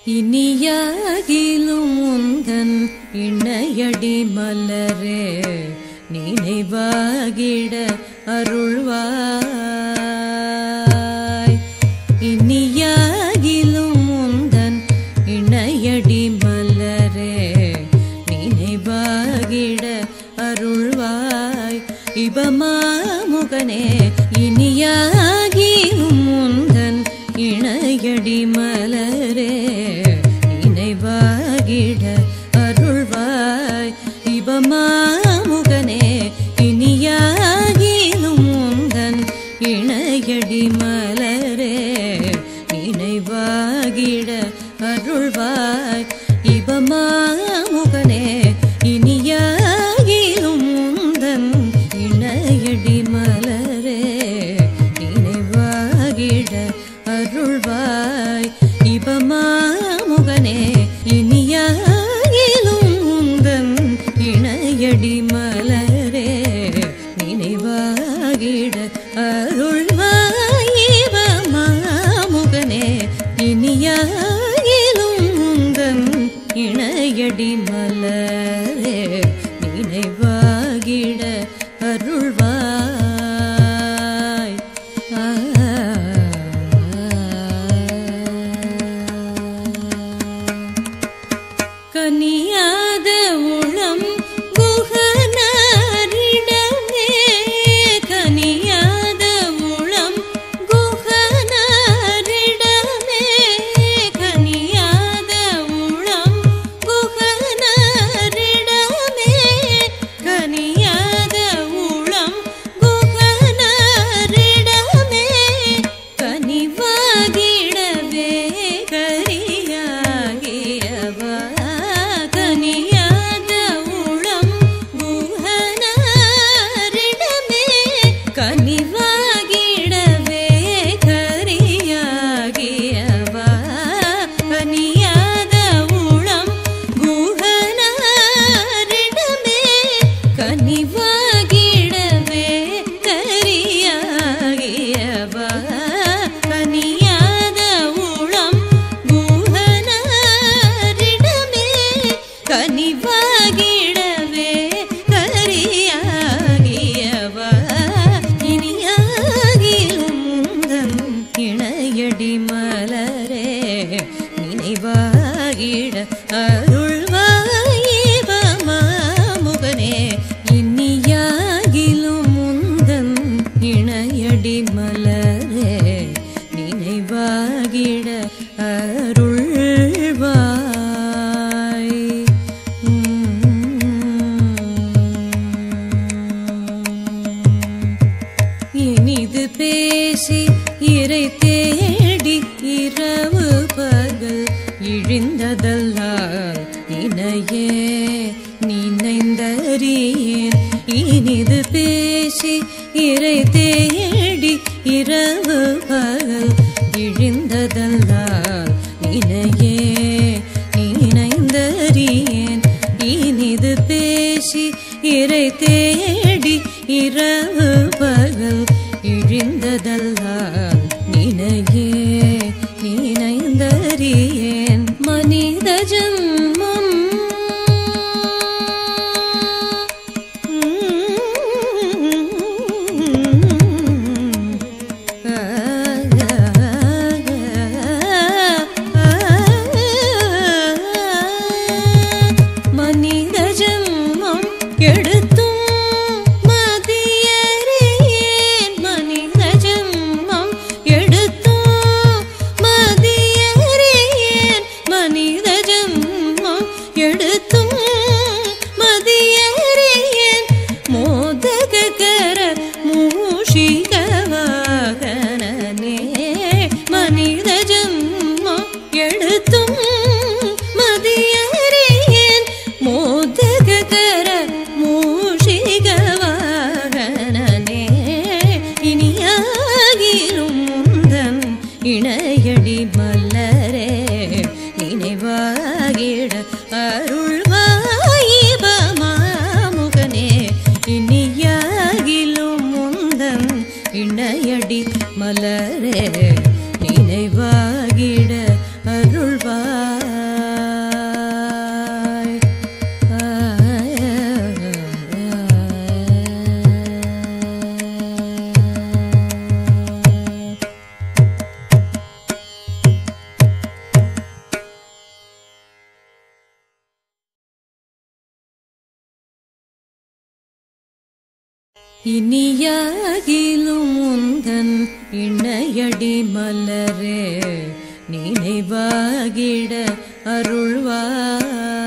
இனியாகிலும் உந்தன் இணையடி மலரே நினைவாகிட அருள்வாய் இனியாகிலும் உந்தன் இணையடி மலரே நினைவாகிட அருள்வாய் இபமாமுகனே இனியாகிலும் உந்தன் இணையடி மலரே நினைவாகிட அருள்வாய் இபமாமுகனே இனியாகிலும் உந்தன் இணையடி மலரே நினைவாகிட அருள்வாய் இபமாமுகனே இனியாகிலும் உந்தன் இணையடி மலரே நினைவாகிட அருள்வாய் இபமாமுகனே இனியாகிலும் உந்தன் இணையடி மலரே நினைவாகிட அருள்வாய் இபமாமுகனே இனியாகிலும் உந்தன் இணையடி மலரே நினைவாகிட அருள்வாய் ஆ கனியாத உளம் குகனாரிடமே கனியாத உளம் குகனாரிடமே கனியாத உளம் குகனாரிடமே கனியாத உளம் குகனாரிடமே கனிவாகிடவே கரியாகியவா கனியாத உளம் குஹனாரிடமே கனிவாகிடவே கரியாகியவா கனியாத உளம் குஹனாரிடமே கனிவாகிடவே கரியாகியவா கனியாத உளம் குஹனாரிடமே கனிவாகிடவே கரியாகியவா இனியாகிலும் உந்தன் இணையடி மலரே நினைவாகிட அருள்வாயிவமாமுகனே இனியாகிலும் உந்தன் இணையடி மலரே நினைவாகிட அருள்வாய் இனிது பேசி இறை தேடி இரவு பகல் இழிந்ததல்லால் இணையே நினைந்தறியேன் இனிது பேசி இறை தேடி இரவு பகல் இழிந்ததல்லால் இணையே நினைந்தறியேன் இனிது பேசி இறை தேடி இரவு பகல் இழிந்ததல்லால் நினையே நினைந்தறியேன் மனித ஜன்மம் மனித ஜன்மம் எடுத்தும் மதியறியேன் மனித ஜன்மம் எடுத்தும் மதியறியேன் மனித ஜன்மம் இனியாகிலும் உந்தன் இணையடி மலரே நினைவாகிட அருள்வாய்